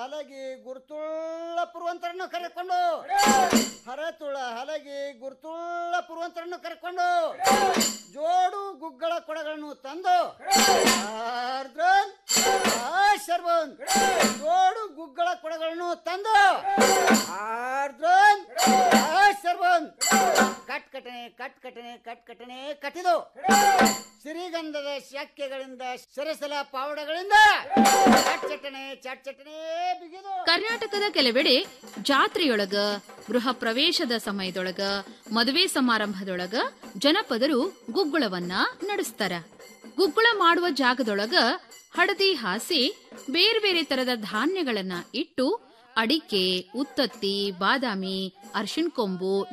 ಹಲಗಿ ಗುರುತುಳ್ಳ ಪುರುವಂತರನ್ನು ಕರೆಕೊಂಡು ಹರತುಳ ಹಲಗಿ ಗುರುತುಳ್ಳ ಪುರುವಂತರನ್ನು ಕರೆಕೊಂಡು ಜೋಡು ಗುಗ್ಗಳ ಕೊಡಗಳನ್ನು ತಂದು ಆರ್ದ್ರನ್, ಆ ಶರ್ವನ್ ಜೋಡು ಗುಗ್ಗಳ ಕೊಡಗಳನ್ನು ತಂದು ಆರ್ದ್ರನ್, ಆ ಶರ್ವನ್ ಕಟ್ಕಟನೆ ಕಟ್ಕಟನೆ ಕಟ್ಕಟನೆ ಕಟ್ಟಿದು ಸಿರಿಗಂಧದ ಶಾಕ್ಯಗಳಿಂದ ಸರಸಲ ಪಾವಡಗಳಿಂದ ಚಟ್ಚಟನೆ ಚಟ್ಚಟನೆ ಬಿಗಿದು ಕರ್ನಾಟಕದ ಕೆಲವೆಡೆ ಜಾತ್ರೆಯೊಳಗ ಗೃಹ ಪ್ರವೇಶದ ಸಮಯದೊಳಗ ಮದುವೆ ಸಮಾರಂಭದೊಳಗ ಜನಪದರು ಗುಗ್ಗುಳವನ್ನ ನಡೆಸ್ತಾರ ಗುಗ್ಗುಳ ಮಾಡುವ ಜಾಗದೊಳಗ ಹಳದಿ ಹಾಸಿ ಬೇರೆ ಬೇರೆ ತರದ ಧಾನ್ಯಗಳನ್ನ ಇಟ್ಟು ಅಡಿಕೆ ಉತ್ತತ್ತಿ ಬಾದಾಮಿ ಅರ್ಶಿಣ ಕೊಂಬು